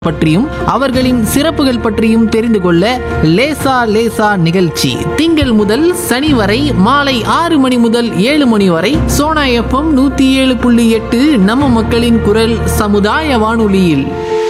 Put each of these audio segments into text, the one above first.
பற்றியும் அவர்களின் சிறப்புகள் பற்றியும் தெரிந்து கொள்ள லேசா லேசா நிகழ்ச்சி திங்கள் முதல் சனி வரை மாலை ஆறு மணி முதல் ஏழு மணி வரை சோனா எஃப்எம் நூத்தி ஏழு புள்ளி எட்டு நம்ம மக்களின் குரல் சமுதாய வானொலியில்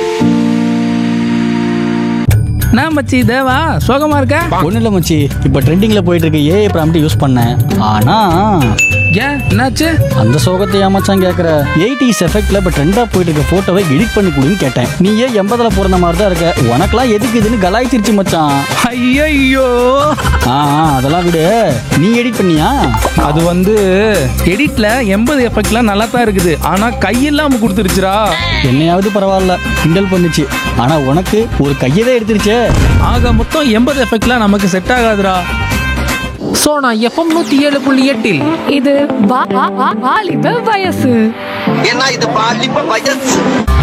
நான் மச்சி தேவா சோகமா இருக்க ஒன்றும் இல்லை மச்சி இப்போ ட்ரெண்டிங்கில் போயிட்டு இருக்க ஏஐ ப்ராம்ப்ட் யூஸ் பண்ணேன் ஆனால் ஏன் என்னாச்சு அந்த சோகத்தை ஏமாச்சான் கேட்குற எயிட்டிஸ் எஃபெக்டில் இப்போ ட்ரெண்டாக போயிட்டு இருக்க ஃபோட்டோவை எடிட் பண்ணி கொடுன்னு கேட்டேன் நீ ஏன் எண்பதில் பிறந்த மாதிரி தான் இருக்க உனக்கெல்லாம் எதுக்கு இதுன்னு கலாய்ச்சிருச்சு மச்சான் ஐயோ ஆ ஆ, அதெல்லாம் விடு நீ எடிட் பண்ணியா அது வந்து எடிட்ல எண்பது எஃபெக்ட்லாம் நல்லா தான் இருக்குது ஆனா கையில்லாம கொடுத்துருச்சுடா என்னையாவது பரவாயில்ல கிண்டல் பண்ணுச்சு ஆனால் உனக்கு ஒரு கையவே எடுத்துருச்சே ஆக மொத்தம் எண்பது எஃபெக்ட்லாம் நமக்கு செட் ஆகாதுடா சோனா எஃப்எம் நூத்தி ஏழு புள்ளி எட்டில் இது வா- வா- வா- வாலிப வயசு ஏன்னா இது பாலிப்ப வயசு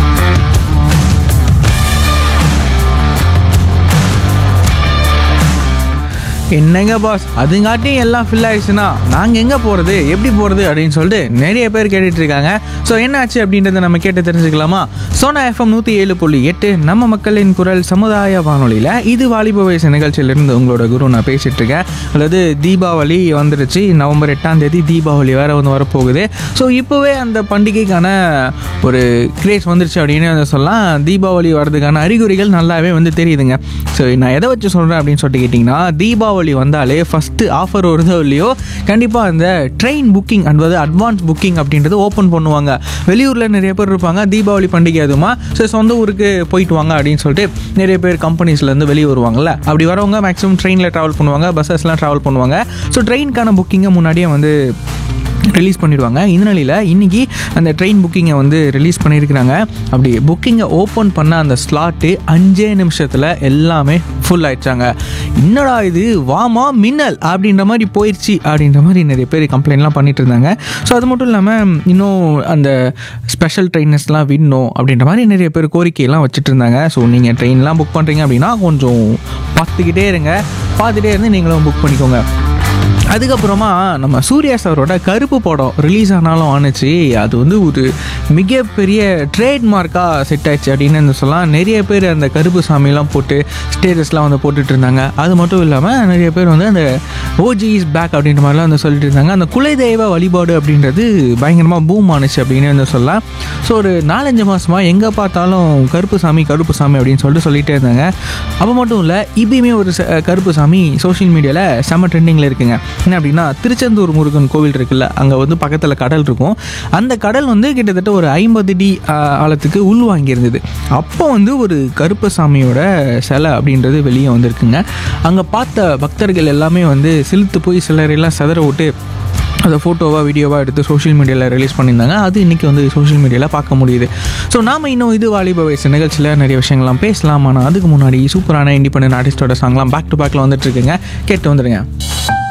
என்னங்க பாஸ் அதுங்காட்டியும் எல்லாம் ஃபில் ஆயிடுச்சுன்னா நாங்கள் எங்கே போகிறது எப்படி போகிறது அப்படின்னு சொல்லிட்டு நிறைய பேர் கேட்டுட்டு இருக்காங்க ஸோ என்ன ஆச்சு அப்படின்றத நம்ம கேட்டு தெரிஞ்சுக்கலாமா சோனா எஃப்எம் நூற்றி ஏழு புள்ளி எட்டு நம்ம மக்களின் குரல் சமுதாய வானொலியில் இது வாலிப வயசு நிகழ்ச்சியிலிருந்து உங்களோட குரு நான் பேசிட்டு இருக்கேன் அதாவது தீபாவளி வந்துருச்சு நவம்பர் எட்டாம் தேதி தீபாவளி வேற வந்து வரப்போகுது ஸோ இப்போவே அந்த பண்டிகைக்கான ஒரு கிரேஸ் வந்துருச்சு அப்படின்னு வந்து சொல்லலாம் தீபாவளி வர்றதுக்கான அறிகுறிகள் நல்லாவே வந்து தெரியுதுங்க ஸோ நான் எதை வச்சு சொல்கிறேன் அப்படின்னு சொல்லிட்டு கேட்டிங்கன்னா தீபாவளி வந்தாலே ஃபஸ்ட்டு ஆஃபர் வருதோ இல்லையோ கண்டிப்பாக அந்த ட்ரெயின் புக்கிங் அதாவது அட்வான்ஸ் புக்கிங் அப்படின்றது ஓப்பன் பண்ணுவாங்க வெளியூரில் நிறைய பேர் இருப்பாங்க தீபாவளி பண்டிகை அதுமா ஸோ சொந்த ஊருக்கு போயிட்டு வாங்க அப்படின்னு சொல்லிட்டு நிறைய பேர் கம்பெனிஸ்லேருந்து வெளியே வருவாங்கல்ல அப்படி வரவங்க மேக்ஸிமம் ட்ரெயினில் ட்ராவல் பண்ணுவாங்க பஸ்ஸஸ்லாம் ட்ராவல் பண்ணுவாங்க ஸோ ட்ரெயினுக்கான புக்கிங்கை முன்னாடியே வந்து ரிலீஸ் பண்ணிடுவாங்க இந்த நிலையில் இன்றைக்கி அந்த ட்ரெயின் புக்கிங்கை வந்து ரிலீஸ் பண்ணியிருக்கிறாங்க அப்படி புக்கிங்கை ஓப்பன் பண்ண அந்த ஸ்லாட்டு அஞ்சே நிமிஷத்தில் எல்லாமே ஃபுல் ஆயிடுச்சாங்க என்னடா இது வாமா மின்னல் அப்படின்ற மாதிரி போயிடுச்சு அப்படின்ற மாதிரி நிறைய பேர் கம்ப்ளைண்ட்லாம் பண்ணிட்டு இருந்தாங்க ஸோ அது மட்டும் இல்லாமல் இன்னும் அந்த ஸ்பெஷல் ட்ரெயினர்ஸ்லாம் விடணும் அப்படின்ற மாதிரி நிறைய பேர் கோரிக்கையெல்லாம் வச்சுட்டு இருந்தாங்க ஸோ நீங்கள் ட்ரெயின்லாம் புக் பண்ணுறீங்க அப்படின்னா கொஞ்சம் பார்த்துக்கிட்டே இருங்க பார்த்துட்டே இருந்து நீங்களும் புக் பண்ணிக்கோங்க அதுக்கப்புறமா நம்ம சூர்யா சாரோட கருப்பு படம் ரிலீஸ் ஆனாலும் ஆணுச்சு அது வந்து ஒரு மிகப்பெரிய ட்ரேட்மார்க்காக செட் ஆயிடுச்சு அப்படின்னு வந்து சொல்லலாம் நிறைய பேர் அந்த கருப்பு சாமிலாம் போட்டு ஸ்டேட்டஸ்லாம் வந்து போட்டுட்டு இருந்தாங்க அது மட்டும் இல்லாமல் நிறைய பேர் வந்து அந்த ஓஜி இஸ் பேக் அப்படின்ற மாதிரிலாம் வந்து சொல்லிட்டு இருந்தாங்க அந்த குலதெய்வ வழிபாடு அப்படின்றது பயங்கரமாக பூம் ஆணுச்சு அப்படின்னு வந்து சொல்லலாம் ஸோ ஒரு நாலஞ்சு மாதமாக எங்கே பார்த்தாலும் கருப்பு சாமி கருப்பு சாமி அப்படின்னு சொல்லிட்டு சொல்லிட்டே இருந்தாங்க அப்போ மட்டும் இல்லை இப்பயுமே ஒரு ச- கருப்பு சாமி சோஷியல் மீடியாவில் செம்ம ட்ரெண்டிங்கில் இருக்குங்க என்ன அப்படின்னா திருச்செந்தூர் முருகன் கோவில் இருக்குல்ல அங்கே வந்து பக்கத்தில் கடல் இருக்கும் அந்த கடல் வந்து கிட்டத்தட்ட ஒரு ஐம்பது டி ஆஹ், ஆழத்துக்கு உள்வாங்கியிருந்தது அப்போ வந்து ஒரு கருப்பு சாமியோட சிலை அப்படின்றது வெளியே வந்திருக்குங்க அங்கே பார்த்த பக்தர்கள் எல்லாமே வந்து சிலுத்து போய் சிலரெல்லாம் செதற விட்டு அதை ஃபோட்டோவாக வீடியோவாக எடுத்து சோஷியல் மீடியாவில் ரிலீஸ் பண்ணியிருந்தாங்க அது இன்றைக்கி வந்து சோஷியல் மீடியாவில் பார்க்க முடியுது ஸோ நாம் இன்னும் இது வாலிப வயசு நிகழ்ச்சியில் நிறைய விஷயங்கள்லாம் பேசலாம் ஆனால் அதுக்கு முன்னாடி சூப்பரான இண்டிபெண்டன்ட் ஆர்டிஸ்டோட சாங்லாம் பேக் டு பேக்கில் வந்துட்டு இருக்குங்க கேட்டு வந்துடுங்க